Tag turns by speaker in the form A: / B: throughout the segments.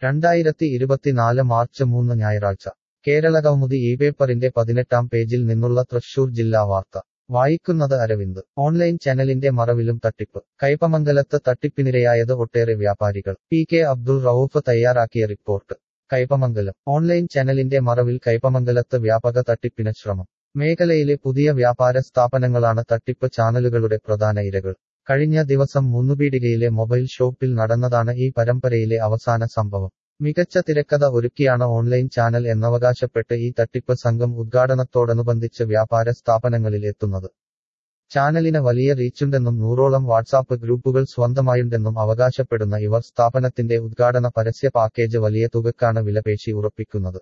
A: രണ്ടായിരത്തി ഇരുപത്തിനാല് മാർച്ച് മൂന്ന് ഞായറാഴ്ച കേരള കൗമുദി ഈ പേപ്പറിന്റെ പതിനെട്ടാം പേജിൽ നിന്നുള്ള തൃശൂർ ജില്ലാ വാർത്ത വായിക്കുന്നത് അരവിന്ദ് ഓൺലൈൻ ചാനലിന്റെ മറവിലും തട്ടിപ്പ് കൈപ്പമംഗലത്ത് തട്ടിപ്പിനിരയായത് ഒട്ടേറെ വ്യാപാരികൾ പി കെ അബ്ദുൾ റൌഫ് തയ്യാറാക്കിയ റിപ്പോർട്ട് കൈപ്പമംഗലം ഓൺലൈൻ ചാനലിന്റെ മറവിൽ കൈപ്പമംഗലത്ത് വ്യാപക തട്ടിപ്പിന് ശ്രമം മേഖലയിലെ പുതിയ വ്യാപാര സ്ഥാപനങ്ങളാണ് തട്ടിപ്പ് ചാനലുകളുടെ പ്രധാന ഇരകൾ കഴിഞ്ഞ ദിവസം മൂന്നുപീടികയിലെ മൊബൈൽ ഷോപ്പിൽ നടന്നതാണ് ഈ പരമ്പരയിലെ അവസാന സംഭവം മികച്ച തിരക്കഥ ഒരുക്കിയാണ് ഓൺലൈൻ ചാനൽ എന്നവകാശപ്പെട്ട് ഈ തട്ടിപ്പ് സംഘം ഉദ്ഘാടനത്തോടനുബന്ധിച്ച് വ്യാപാര സ്ഥാപനങ്ങളിൽ എത്തുന്നത് ചാനലിന് വലിയ റീച്ചുണ്ടെന്നും നൂറോളം വാട്സാപ്പ് ഗ്രൂപ്പുകൾ സ്വന്തമായുണ്ടെന്നും അവകാശപ്പെടുന്ന ഇവർ സ്ഥാപനത്തിന്റെ ഉദ്ഘാടന പരസ്യ പാക്കേജ് വലിയ തുകക്കാണ് വിലപേശി ഉറപ്പിക്കുന്നത്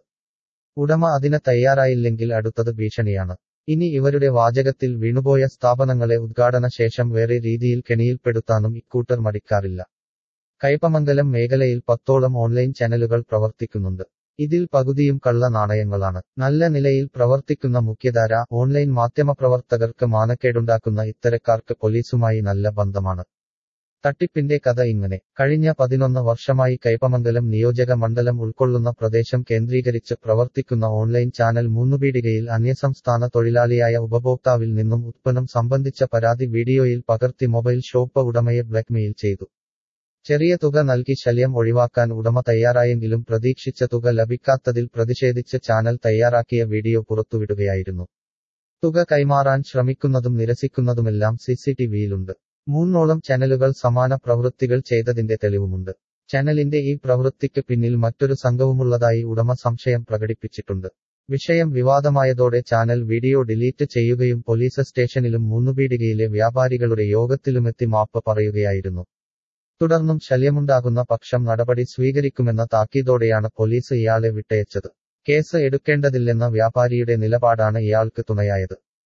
A: ഉടമ അതിന് തയ്യാറായില്ലെങ്കിൽ അടുത്തത് ഭീഷണിയാണ് ഇനി ഇവരുടെ വാചകത്തിൽ വീണുപോയ സ്ഥാപനങ്ങളെ ഉദ്ഘാടന ശേഷം വേറെ രീതിയിൽ കെണിയിൽപ്പെടുത്താനും ഇക്കൂട്ടർ മടിക്കാറില്ല കൈപ്പമംഗലം മേഖലയിൽ പത്തോളം ഓൺലൈൻ ചാനലുകൾ പ്രവർത്തിക്കുന്നുണ്ട് ഇതിൽ പകുതിയും കള്ള നാണയങ്ങളാണ് നല്ല നിലയിൽ പ്രവർത്തിക്കുന്ന മുഖ്യധാര ഓൺലൈൻ മാധ്യമപ്രവർത്തകർക്ക് മാനക്കേടുണ്ടാക്കുന്ന ഇത്തരക്കാർക്ക് പോലീസുമായി നല്ല ബന്ധമാണ് തട്ടിപ്പിന്റെ കഥ ഇങ്ങനെ കഴിഞ്ഞ പതിനൊന്ന് വർഷമായി കൈപ്പമംഗലം നിയോജക മണ്ഡലം ഉൾക്കൊള്ളുന്ന പ്രദേശം കേന്ദ്രീകരിച്ച് പ്രവർത്തിക്കുന്ന ഓൺലൈൻ ചാനൽ മൂന്നുപീടികയിൽ അന്യസംസ്ഥാന തൊഴിലാളിയായ ഉപഭോക്താവിൽ നിന്നും ഉത്പന്നം സംബന്ധിച്ച പരാതി വീഡിയോയിൽ പകർത്തി മൊബൈൽ ഷോപ്പ് ഉടമയെ ബ്ലാക്ക്മെയിൽ ചെയ്തു ചെറിയ തുക നൽകി ശല്യം ഒഴിവാക്കാൻ ഉടമ തയ്യാറായെങ്കിലും പ്രതീക്ഷിച്ച തുക ലഭിക്കാത്തതിൽ പ്രതിഷേധിച്ച് ചാനൽ തയ്യാറാക്കിയ വീഡിയോ പുറത്തുവിടുകയായിരുന്നു തുക കൈമാറാൻ ശ്രമിക്കുന്നതും നിരസിക്കുന്നതുമെല്ലാം സിസിടിവിയിലുണ്ട് മൂന്നോളം ചാനലുകൾ സമാന പ്രവൃത്തികൾ ചെയ്തതിന്റെ തെളിവുമുണ്ട് ചാനലിന്റെ ഈ പ്രവൃത്തിക്ക് പിന്നിൽ മറ്റൊരു സംഘവുമുള്ളതായി ഉടമ സംശയം പ്രകടിപ്പിച്ചിട്ടുണ്ട് വിഷയം വിവാദമായതോടെ ചാനൽ വീഡിയോ ഡിലീറ്റ് ചെയ്യുകയും പോലീസ് സ്റ്റേഷനിലും മൂന്നുപീടികയിലെ വ്യാപാരികളുടെ യോഗത്തിലുമെത്തി മാപ്പ് പറയുകയായിരുന്നു തുടർന്നും ശല്യമുണ്ടാകുന്ന പക്ഷം നടപടി സ്വീകരിക്കുമെന്ന താക്കീതോടെയാണ് പോലീസ് ഇയാളെ വിട്ടയച്ചത് കേസ് എടുക്കേണ്ടതില്ലെന്ന വ്യാപാരിയുടെ നിലപാടാണ് ഇയാൾക്ക് തുണയായത്